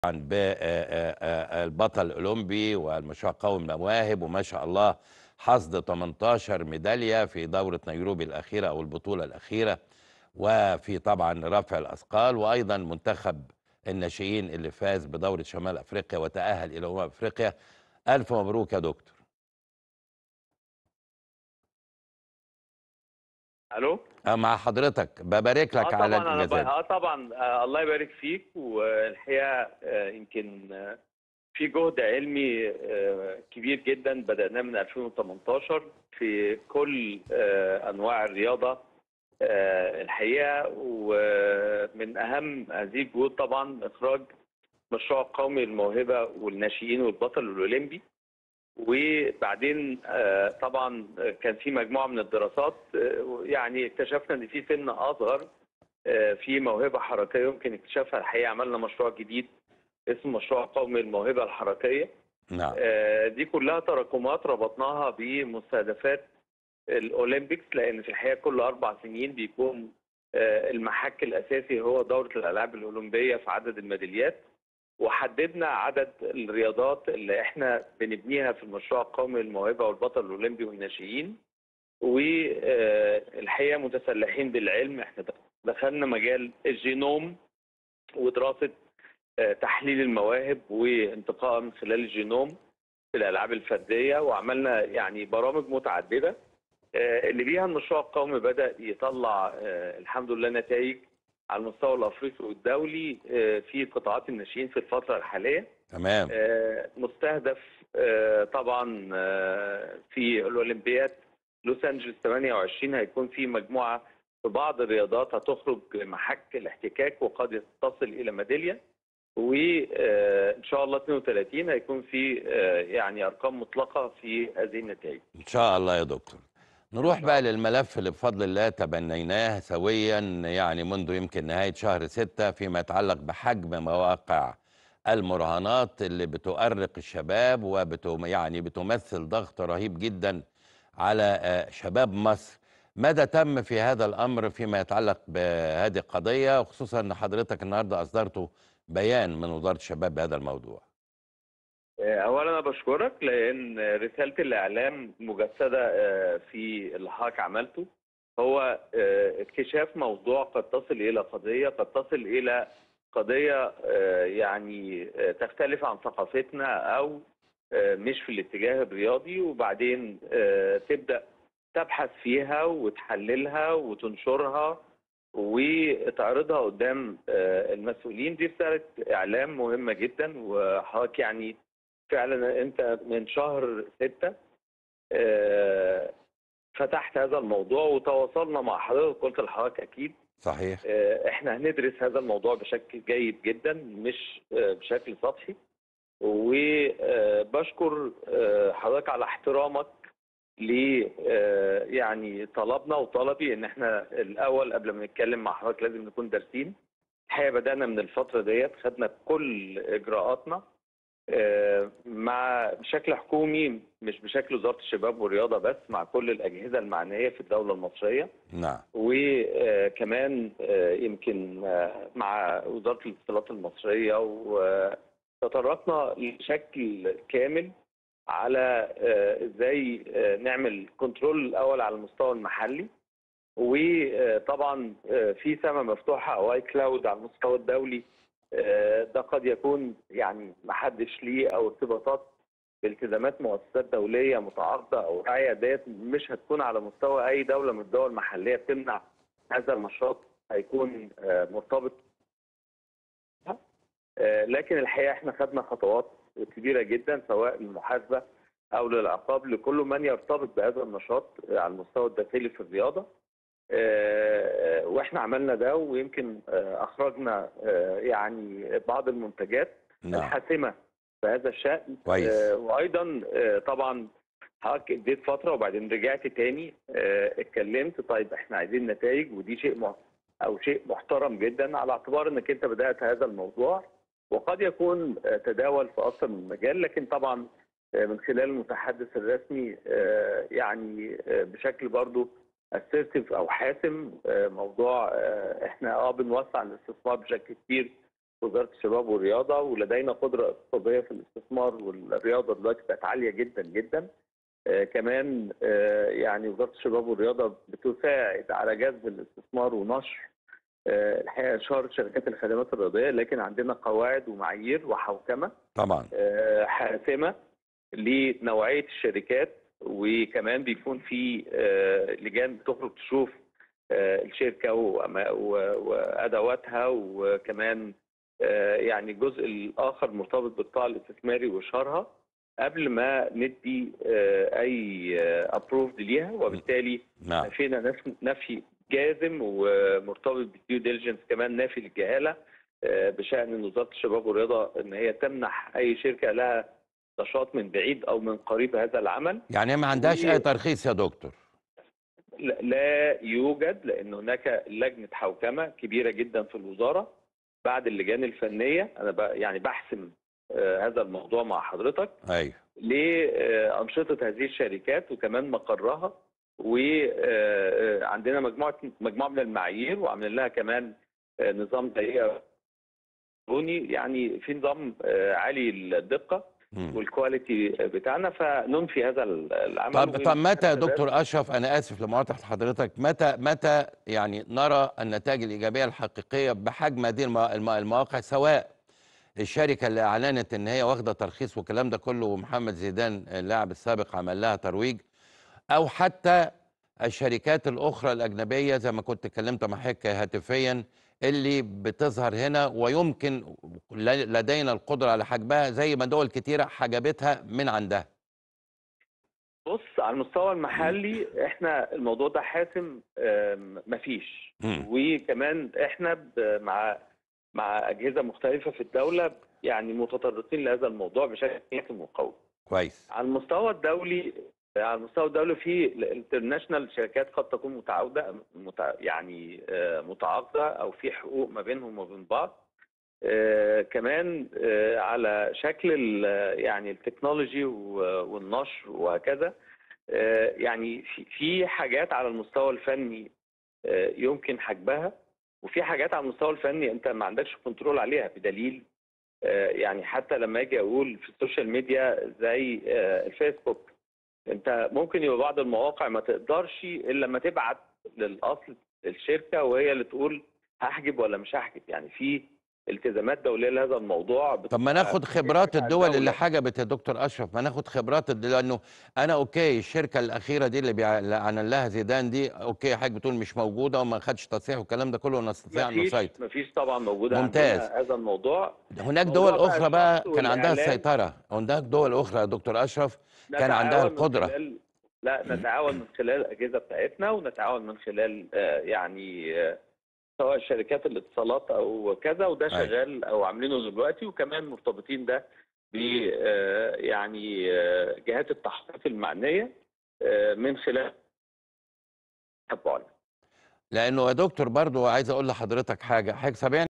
بالبطل الاولمبي والمشروع قومي المواهب وما شاء الله حصد 18 ميداليه في دوره نيروبي الاخيره او البطوله الاخيره وفي طبعا رفع الاثقال وايضا منتخب الناشئين اللي فاز بدوره شمال افريقيا وتاهل الى امم افريقيا الف مبروك يا دكتور الو أه مع حضرتك ببارك لك اه على طبعا انا ب... الانجازات اه طبعا آه الله يبارك فيك والحقيقه آه يمكن آه في جهد علمي آه كبير جدا بدأناه من 2018 في كل آه انواع الرياضه آه الحقيقه ومن اهم هذه الجهود طبعا اخراج مشروع قومي للموهبه والناشئين والبطل الاولمبي وبعدين آه، طبعا كان في مجموعه من الدراسات آه، يعني اكتشفنا ان في سن اصغر آه، في موهبه حركيه يمكن اكتشافها الحقيقه عملنا مشروع جديد اسمه مشروع قومي للموهبه الحركيه نعم آه، دي كلها تراكمات ربطناها بمستهدفات الاولمبيكس لان في الحقيقه كل اربع سنين بيكون آه، المحك الاساسي هو دوره الالعاب الاولمبيه في عدد الميداليات وحددنا عدد الرياضات اللي احنا بنبنيها في المشروع القومي للموهبه والبطل الاولمبي والناشئين والحقيقه متسلحين بالعلم احنا دخلنا مجال الجينوم ودراسه آه، تحليل المواهب وانتقائها من خلال الجينوم في الالعاب الفرديه وعملنا يعني برامج متعدده آه، اللي بيها المشروع القومي بدا يطلع آه، الحمد لله نتائج على المستوى الافريقي والدولي آه، في قطاعات الناشئين في الفتره الحاليه تمام آه، مستهدف آه، طبعا آه، في الاولمبياد لوس انجلوس 28 هيكون في مجموعه في بعض الرياضات هتخرج محك الاحتكاك وقد تصل الى ميداليه وان شاء الله 32 هيكون في آه، يعني ارقام مطلقه في هذه النتائج ان شاء الله يا دكتور نروح بقى للملف اللي بفضل الله تبنيناه سويا يعني منذ يمكن نهاية شهر ستة فيما يتعلق بحجم مواقع المراهنات اللي بتؤرق الشباب وبتو يعني بتمثل ضغط رهيب جدا على آه، شباب مصر ماذا تم في هذا الأمر فيما يتعلق بهذه القضية وخصوصا أن حضرتك النهاردة أصدرتوا بيان من وزارة الشباب بهذا الموضوع اولا انا بشكرك لان رساله الاعلام مجسده آه، في اللي حضرتك عملته هو آه، اكتشاف موضوع قد تصل الى قضيه قد تصل الى قضيه آه، يعني آه، تختلف عن ثقافتنا او آه، مش في الاتجاه الرياضي وبعدين آه، تبدا تبحث فيها وتحللها وتنشرها وتعرضها قدام آه، المسؤولين دي رساله اعلام مهمه جدا وحضرتك يعني فعلا انت من شهر ستة آه، فتحت هذا الموضوع وتواصلنا مع حضرتك قلت لحضرتك اكيد صحيح آه، احنا هندرس هذا الموضوع بشكل جيد جدا مش آه، بشكل سطحي وبشكر حضرتك على احترامك ل آه، يعني طلبنا وطلبي ان احنا الاول قبل ما نتكلم مع حضرتك لازم نكون دارسين الحقيقه بدانا من الفتره ديت خدنا كل اجراءاتنا آه، مع بشكل حكومي مش بشكل وزاره الشباب والرياضه بس مع كل الاجهزه المعنيه في الدوله المصريه نعم وكمان يمكن آه، مع وزاره الاتصالات المصريه وتطرقنا لشكل كامل على آه، ازاي آه، نعمل كنترول الاول على المستوى المحلي وطبعا آه، في سما مفتوحه او اي كلاود على المستوى الدولي آه، ده قد يكون يعني محدش ليه او ارتباطات بالتزامات مؤسسات دوليه متعاقده او رعايه ديت مش هتكون على مستوى اي دوله من الدول المحليه بتمنع هذا النشاط هيكون آه، مرتبط آه، لكن الحقيقه احنا خدنا خطوات كبيره جدا سواء للمحاسبه او للعقاب لكل من يرتبط بهذا النشاط على المستوى الداخلي في الرياضه آه، واحنا عملنا ده ويمكن آه، اخرجنا آه، يعني بعض المنتجات نعم الحاسمه في هذا الشان كويس. آه، وايضا آه، طبعا حضرتك اديت فتره وبعدين رجعت تاني آه، اتكلمت طيب احنا عايزين نتائج ودي شيء مح- او شيء محترم جدا على اعتبار انك انت بدات هذا الموضوع وقد يكون آه، تداول في اكثر من مجال لكن طبعا آه، من خلال المتحدث الرسمي آه، يعني آه، بشكل برضو assertive او حاسم آه، موضوع آه، احنا اه بنوسع الاستثمار بشكل كبير وزاره الشباب والرياضه ولدينا قدره اقتصاديه في الاستثمار والرياضه دلوقتي بقت عاليه جدا جدا آه، كمان آه، يعني وزاره الشباب والرياضه بتساعد على جذب الاستثمار ونشر آه، الحقيقه اشهار شركات الخدمات الرياضيه لكن عندنا قواعد ومعايير وحوكمه طبعا آه، حاسمه لنوعيه الشركات وكمان بيكون في آه، لجان بتخرج تشوف آه، الشركه وأما- و- وادواتها وكمان آه، يعني الجزء الاخر مرتبط بالقطاع الاستثماري واشهارها قبل ما ندي آه، اي ابروفد ليها وبالتالي نعم نفينا نف- نفي جازم ومرتبط بالديو ديليجنس كمان نافي للجهاله آه، بشان ان وزاره الشباب والرياضه ان هي تمنح اي شركه لها نشاط من بعيد او من قريب هذا العمل يعني ما عندهاش و- اي ترخيص يا دكتور لا- لا يوجد لان هناك لجنه حوكمه كبيره جدا في الوزاره بعد اللجان الفنيه انا ب- يعني بحسم آه، هذا الموضوع مع حضرتك ايوه لأنشطة هذه الشركات وكمان مقرها وعندنا مجموعة مجموعة من المعايير وعاملين لها كمان آه، نظام دقيقة إلكتروني يعني في نظام آه، عالي الدقة مم. والكواليتي بتاعنا فننفي هذا العمل طب طب متى يا ونحدد- دكتور اشرف انا اسف لمقاطعه حضرتك متى متى يعني نرى النتائج الايجابيه الحقيقيه بحجم هذه الم- الم- المواقع سواء الشركه اللي اعلنت ان هي واخده ترخيص والكلام ده كله ومحمد زيدان اللاعب السابق عمل لها ترويج او حتى الشركات الاخرى الاجنبيه زي ما كنت اتكلمت مع حضرتك هاتفيا اللي بتظهر هنا ويمكن ل- لدينا القدره على حجبها زي ما دول كتيره حجبتها من عندها بص على المستوى المحلي احنا الموضوع ده حاسم آم، مفيش مم. وكمان احنا ب- مع مع اجهزه مختلفه في الدوله يعني متطرقين لهذا الموضوع بشكل حاسم وقوي. كويس على المستوى الدولي على المستوى الدولي في الانترناشونال شركات قد تكون متعاقده متع... يعني آه، متعاقده او في حقوق ما بينهم وبين بعض. آه، كمان آه، على شكل ال- يعني التكنولوجي و- والنشر وهكذا آه، يعني في- في حاجات على المستوى الفني آه، يمكن حجبها وفي حاجات على المستوى الفني انت ما عندكش كنترول عليها بدليل آه، يعني حتى لما اجي اقول في السوشيال ميديا زي آه، الفيسبوك انت ممكن يبقى بعض المواقع ما تقدرش الا لما تبعت للاصل الشركه وهي اللي تقول هحجب ولا مش هحجب يعني في التزامات دوليه لهذا الموضوع طب ما بتبقى ناخد خبرات بتاع الدول اللي الدولة. حجبت يا دكتور اشرف ما ناخد خبرات الد- لانه انا اوكي الشركه الاخيره دي اللي بيع- اللي اعلن لها زيدان دي اوكي حضرتك بتقول مش موجوده وما خدش تصريح والكلام ده كله نستطيع ان مفيش نسيطر مفيش طبعا موجوده ممتاز. عندنا هذا الموضوع هناك موضوع دول بقى اخرى بقى الشخص كان عندها والإعلام. السيطره هناك دول اخرى يا دكتور اشرف كان عندها نتعاون من القدرة. خلال لا نتعاون من خلال الاجهزه بتاعتنا ونتعاون من خلال آه، يعني آه، سواء شركات الاتصالات او كذا وده أيوة. شغال او عاملينه دلوقتي وكمان مرتبطين ده ب آه، يعني آه، جهات التحقيق المعنيه آه، من خلال تبعنا لانه يا دكتور برضو عايز اقول لحضرتك حاجه حضرتك سامعني